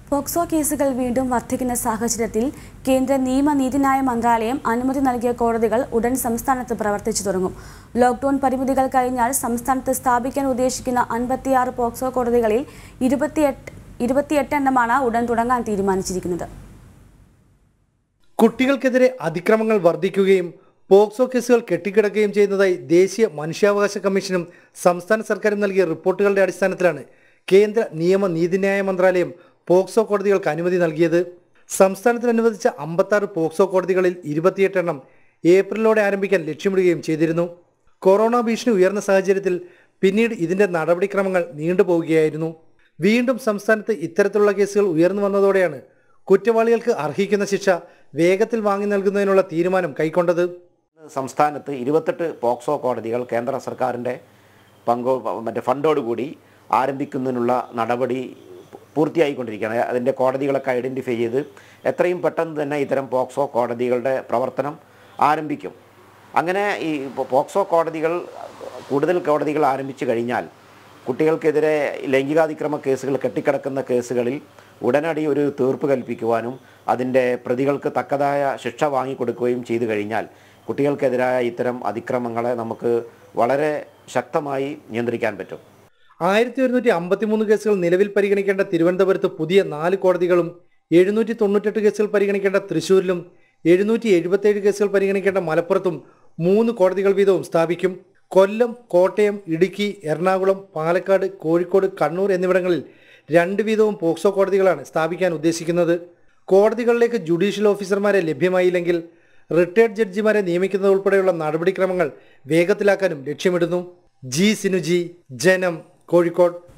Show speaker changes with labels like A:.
A: POCSO കേസുകൾ വീണ്ടും വർദ്ധിക്കുന്ന സാഹചര്യത്തിൽ കേന്ദ്ര നിയമ നീതിന്യായ മന്ത്രാലയം അനുമതി നൽകിയ കോടതികൾ ഉടൻ സംസ്ഥാനത്ത് പ്രവർത്തിച്ചു തുടങ്ങും ലോക്ഡൌൺ പരിമിതികൾ കഴിഞ്ഞാൽ സംസ്ഥാനത്ത് സ്ഥാപിക്കാൻ ഉദ്ദേശിക്കുന്ന അൻപത്തിയാറ് പോക്സോ കോടതികളിൽ ഇരുപത്തിയെട്ട് ഇരുപത്തിയെട്ട് എണ്ണമാണ് ഉടൻ തുടങ്ങാൻ തീരുമാനിച്ചിരിക്കുന്നത്
B: കുട്ടികൾക്കെതിരെ അതിക്രമങ്ങൾ വർദ്ധിക്കുകയും പോക്സോ കേസുകൾ കെട്ടിക്കിടക്കുകയും ചെയ്യുന്നതായി ദേശീയ മനുഷ്യാവകാശ കമ്മീഷനും സംസ്ഥാന സർക്കാരും നൽകിയ റിപ്പോർട്ടുകളുടെ അടിസ്ഥാനത്തിലാണ് കേന്ദ്ര നിയമ നീതിന്യായ മന്ത്രാലയം പോക്സോ കോടതികൾക്ക് അനുമതി നൽകിയത് സംസ്ഥാനത്തിന് അനുവദിച്ച അമ്പത്താറ് പോക്സോ കോടതികളിൽ ഇരുപത്തിയെട്ടെണ്ണം ഏപ്രിലോടെ ആരംഭിക്കാൻ ലക്ഷ്യമിടുകയും ചെയ്തിരുന്നു കൊറോണ ഭീഷണി ഉയർന്ന സാഹചര്യത്തിൽ പിന്നീട് ഇതിന്റെ നടപടിക്രമങ്ങൾ നീണ്ടുപോവുകയായിരുന്നു വീണ്ടും സംസ്ഥാനത്ത് ഇത്തരത്തിലുള്ള കേസുകൾ ഉയർന്നു വന്നതോടെയാണ് കുറ്റവാളികൾക്ക് അർഹിക്കുന്ന ശിക്ഷ വേഗത്തിൽ വാങ്ങി നൽകുന്നതിനുള്ള തീരുമാനം കൈക്കൊണ്ടത്
C: സംസ്ഥാനത്ത് ഇരുപത്തെട്ട് പോക്സോ കോടതികൾ കേന്ദ്ര സർക്കാരിൻ്റെ പങ്കോ മറ്റേ ഫണ്ടോടുകൂടി ആരംഭിക്കുന്നതിനുള്ള നടപടി പൂർത്തിയായിക്കൊണ്ടിരിക്കുകയാണ് അതിൻ്റെ കോടതികളൊക്കെ ഐഡൻറ്റിഫൈ ചെയ്ത് എത്രയും പെട്ടെന്ന് തന്നെ ഇത്തരം പോക്സോ കോടതികളുടെ പ്രവർത്തനം ആരംഭിക്കും അങ്ങനെ ഈ പോക്സോ കോടതികൾ കൂടുതൽ കോടതികൾ ആരംഭിച്ചു കഴിഞ്ഞാൽ കുട്ടികൾക്കെതിരെ ലൈംഗികാതിക്രമ കേസുകൾ കെട്ടിക്കിടക്കുന്ന കേസുകളിൽ ഉടനടി ഒരു തീർപ്പ് കൽപ്പിക്കുവാനും അതിൻ്റെ പ്രതികൾക്ക് തക്കതായ ശിക്ഷ വാങ്ങിക്കൊടുക്കുകയും ചെയ്തു കഴിഞ്ഞാൽ കുട്ടികൾക്കെതിരായ ഇത്തരം അതിക്രമങ്ങളെ നമുക്ക് വളരെ ശക്തമായി നിയന്ത്രിക്കാൻ പറ്റും
B: ആയിരത്തി ഒരുന്നൂറ്റി അമ്പത്തിമൂന്ന് കേസുകൾ നിലവിൽ പരിഗണിക്കേണ്ട തിരുവനന്തപുരത്ത് പുതിയ നാല് കോടതികളും എഴുന്നൂറ്റി തൊണ്ണൂറ്റെട്ട് കേസുകൾ പരിഗണിക്കേണ്ട തൃശൂരിലും എഴുന്നൂറ്റി എഴുപത്തേഴ് കേസുകൾ പരിഗണിക്കേണ്ട മലപ്പുറത്തും മൂന്ന് കോടതികൾ വീതവും സ്ഥാപിക്കും കൊല്ലം കോട്ടയം ഇടുക്കി എറണാകുളം പാലക്കാട് കോഴിക്കോട് കണ്ണൂർ എന്നിവിടങ്ങളിൽ രണ്ട് വീതവും പോക്സോ കോടതികളാണ് സ്ഥാപിക്കാൻ ഉദ്ദേശിക്കുന്നത് കോടതികളിലേക്ക് ജുഡീഷ്യൽ ഓഫീസർമാരെ ലഭ്യമായില്ലെങ്കിൽ റിട്ടയർഡ് ജഡ്ജിമാരെ നിയമിക്കുന്നത് ഉൾപ്പെടെയുള്ള നടപടിക്രമങ്ങൾ വേഗത്തിലാക്കാനും ലക്ഷ്യമിടുന്നു ജി സിനുജി ജനം കോഴിക്കോട്